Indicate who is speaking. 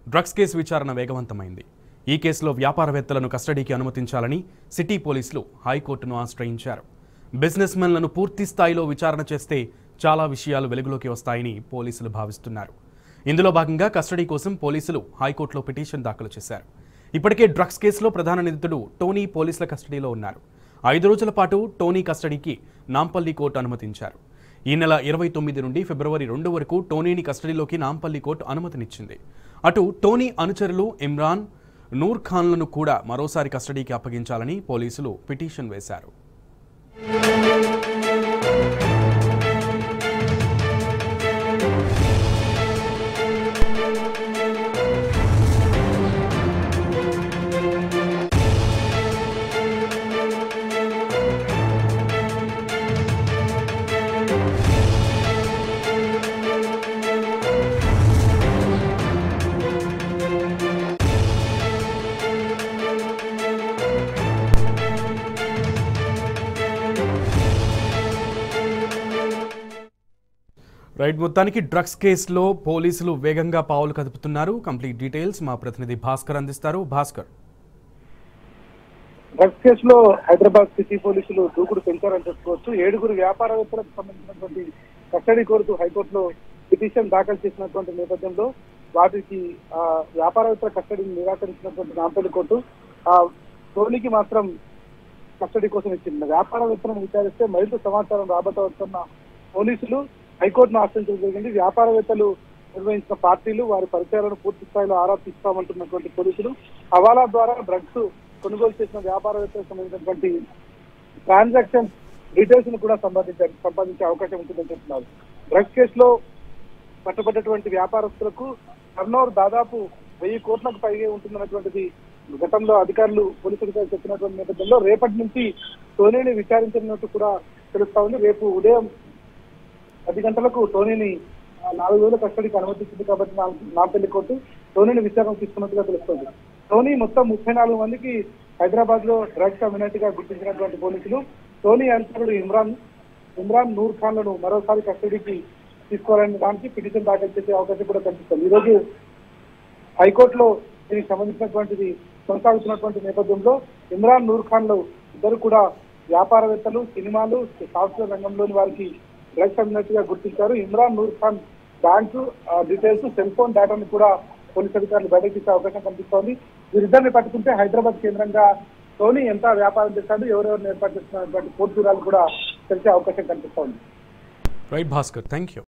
Speaker 1: drugs case విచారణ వేగవంతమైంది ఈ కేసులో వ్యాపారవేత్తలను కస్టడీకి అనుమతించాలని సిటీ పోలీసులు హైకోర్టును ఆశ్రయించారు బిజినెస్ మెన్లను పూర్తి స్థాయిలో విచారణ చేస్తే చాలా విషయాలు వెలుగులోకి వస్తాయని పోలీసులు భావిస్తున్నారు ఇందులో భాగంగా కస్టడీ కోసం పోలీసులు హైకోర్టులో పిటిషన్ దాఖలు చేశారు ఇప్పటికే డ్రగ్స్ కేసులో ప్రధాన నిందితుడు టోనీ పోలీసుల కస్టడీలో ఉన్నారు ఐదు రోజుల పాటు టోనీ కస్టడీకి నాంపల్లి కోర్టు అనుమతించారు ఈ నెల ఇరవై తొమ్మిది నుండి ఫిబ్రవరి రెండు వరకు టోనీని కస్టడీలోకి నాంపల్లి కోర్టు అనుమతినిచ్చింది అటు టోనీ అనుచరులు ఇమ్రాన్ నూర్ ఖాన్లను కూడా మరోసారి కస్టడీకి అప్పగించాలని పోలీసులు పిటిషన్ వేశారు రైట్ మొత్తానికి డ్రగ్స్ కేసులో పోలీసులు వేగంగా పావులు కదుపుతున్నారు కంప్లీట్ డీటెయిల్స్ మా ప్రతినిధి భాస్కర్ అందిస్తారు భాస్కర్
Speaker 2: డ్రగ్స్ కేసులో హైదరాబాద్ సిటీ పోలీసులు దూకుడు పెంచారని చెప్పుకోవచ్చు ఏడుగురు వ్యాపారవేత్తలకు సంబంధించినటువంటి కస్టడీ కోరుతూ హైకోర్టులో పిటిషన్ దాఖలు చేసినటువంటి నేపథ్యంలో వాటికి ఆ, వ్యాపారవేత్తల కస్టడీని నిరాకరించినటువంటి నాంపల్లి కోర్టు ఆ టోనీకి మాత్రం కస్టడీ కోసం ఇచ్చింది వ్యాపారవేత్తలను విచారిస్తే మరింత సమాచారం రాబోతున్న పోలీసులు హైకోర్టును ఆశ్రయించడం జరిగింది వ్యాపారవేత్తలు నిర్వహించిన పార్టీలు వారి పరిచయాలను పూర్తి స్థాయిలో ఆరా తీస్తామంటున్నటువంటి పోలీసులు హవాలా ద్వారా డ్రగ్స్ కొనుగోలు చేసిన వ్యాపారవేత్తలకు సంబంధించినటువంటి ట్రాన్సాక్షన్ డీటెయిల్స్ ను కూడా సంపాదించారు సంపాదించే అవకాశం ఉంటుందని చెప్తున్నారు డ్రగ్స్ కేసులో పట్టుబడ్డటువంటి వ్యాపారస్తులకు టర్నోవర్ దాదాపు వెయ్యి కోట్లకు పైగా ఉంటుందన్నటువంటిది గతంలో అధికారులు పోలీసు అధికారులు చెప్పినటువంటి నేపథ్యంలో రేపటి నుంచి టోనీని విచారించినట్టు కూడా తెలుస్తా ఉంది రేపు ఉదయం పది గంటలకు టోనీని ఆ, నాలుగు వేల కస్టడీకి అనుమతించింది కాబట్టి నా- నాంపల్లి కోర్టు టోనీని విచారణ తీసుకున్నట్టుగా తెలుస్తోంది టోనీ మొత్తం ముప్పై నాలుగు మందికి హైదరాబాద్ లో డ్రగ్స్ అమ్మినట్టుగా గుర్తించినటువంటి పోలీసులు టోనీ అనుచరుడు ఇమ్రాన్ ఇమ్రాన్ నూర్ ఖాన్ లను మరోసారి కస్టడీకి తీసుకోవాలనే దానికి పిటిషన్ దాఖలు చేసే అవకాశం కూడా కనిపిస్తుంది ఈ రోజు హైకోర్టులో దీనికి సంబంధించినటువంటిది కొనసాగుతున్నటువంటి నేపథ్యంలో ఇమ్రాన్ నూర్ ఖాన్ లు ఇద్దరు కూడా వ్యాపారవేత్తలు సినిమాలు సాఫ్ట్వేర్ రంగంలోని వారికి డ్రగ్స్ అమ్మినట్టుగా గుర్తించారు ఇమ్రాన్ నూర్ ఖాన్ బ్యాంకు ఆ, డీటెయిల్స్ సెల్ ఫోన్ డేటాను కూడా పోలీసు అధికారులు బయటకు తీసే అవకాశం కనిపిస్తోంది వీరిద్దరిని పట్టుకుంటే హైదరాబాద్ కేంద్రంగా టోనీ ఎంత వ్యాపారం చేస్తాడు ఎవరెవరిని ఏర్పాటు చేస్తున్నటువంటి పూర్తి వివరాలు కూడా తెలిసే అవకాశం కనిపిస్తోంది
Speaker 1: రైట్ భాస్కర్ థ్యాంక్ యూ